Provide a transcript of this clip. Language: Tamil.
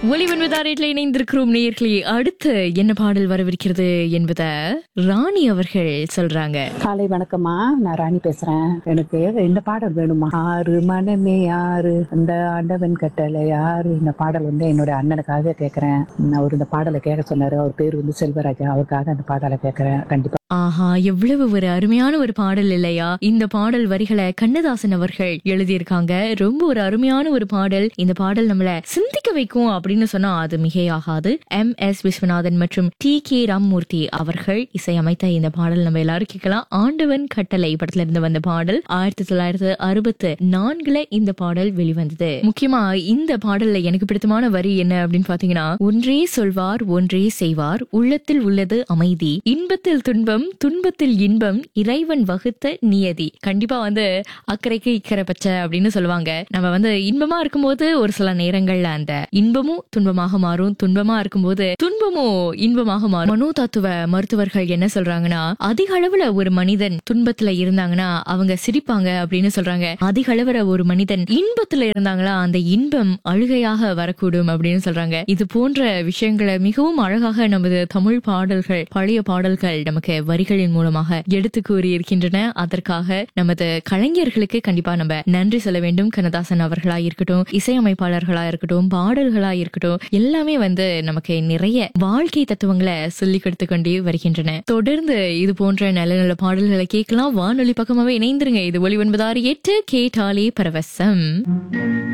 ஒளிவன்வதாரேட்டில் இணைந்திருக்கிறோம் நேயர்களே அடுத்து என்ன பாடல் வரவிருக்கிறது என்பத ராணி அவர்கள் சொல்றாங்க காலை வணக்கம்மா நான் ராணி பேசுறேன் எனக்கு இந்த பாடல் வேணுமா ஆறு மனமே ஆறு அந்த ஆண்டவன் கட்டளை ஆறு இந்த பாடல் வந்து என்னோட அண்ணனுக்காக கேட்கறேன் அவர் இந்த பாடலை கேட்க சொன்னாரு அவர் பேர் வந்து செல்வராஜா அவருக்காக அந்த பாடலை கேட்கறேன் கண்டிப்பா ஆஹா எவ்வளவு ஒரு அருமையான ஒரு பாடல் இல்லையா இந்த பாடல் வரிகளை கண்ணதாசன் அவர்கள் எழுதியிருக்காங்க ரொம்ப ஒரு அருமையான ஒரு பாடல் இந்த பாடல் நம்மள சிந்திக்க வைக்கும் அப்படின்னு சொன்னா அது மிகையாகாது எம் எஸ் விஸ்வநாதன் மற்றும் டி கே ராம்மூர்த்தி அவர்கள் இசையமைத்த இந்த பாடல் நம்ம எல்லாரும் கேட்கலாம் ஆண்டவன் கட்டளை படத்துல இருந்து வந்த பாடல் ஆயிரத்தி தொள்ளாயிரத்தி அறுபத்து நான்குல இந்த பாடல் வெளிவந்தது முக்கியமா இந்த பாடல்ல எனக்கு பிடித்தமான வரி என்ன அப்படின்னு பாத்தீங்கன்னா ஒன்றே சொல்வார் ஒன்றே செய்வார் உள்ளத்தில் உள்ளது அமைதி இன்பத்தில் துன்பம் துன்பத்தில் இன்பம் இறைவன் வகுத்த நியதி கண்டிப்பா வந்து அக்கறைக்கு இக்கரை பச்சை அப்படின்னு சொல்லுவாங்க நம்ம வந்து இன்பமா இருக்கும்போது ஒரு சில நேரங்கள்ல அந்த இன்பமும் துன்பமாக மாறும் துன்பமா இருக்கும்போது துன்பமும் இன்பமாக மாறும் மனோ தத்துவ மருத்துவர்கள் என்ன சொல்றாங்கன்னா அதிக அளவுல ஒரு மனிதன் துன்பத்துல இருந்தாங்கன்னா அவங்க சிரிப்பாங்க அப்படின்னு சொல்றாங்க அதிக அளவுல ஒரு மனிதன் இன்பத்துல இருந்தாங்களா அந்த இன்பம் அழுகையாக வரக்கூடும் அப்படின்னு சொல்றாங்க இது போன்ற விஷயங்களை மிகவும் அழகாக நமது தமிழ் பாடல்கள் பழைய பாடல்கள் நமக்கு வரிகளின் மூலமாக எடுத்து கூறி இருக்கின்றன அதற்காக நமது கலைஞர்களுக்கு கண்டிப்பா நம்ம நன்றி சொல்ல வேண்டும் கண்ணதாசன் அவர்களா இருக்கட்டும் இசையமைப்பாளர்களா இருக்கட்டும் பாடல்களா இருக்கட்டும் எல்லாமே வந்து நமக்கு நிறைய வாழ்க்கை தத்துவங்களை சொல்லி கொடுத்து கொண்டே வருகின்றன தொடர்ந்து இது போன்ற நல்ல நல்ல பாடல்களை கேட்கலாம் வானொலி பக்கமாவே இணைந்திருங்க இது ஒளி ஒன்பதாறு எட்டு கேட்டாலே பரவசம்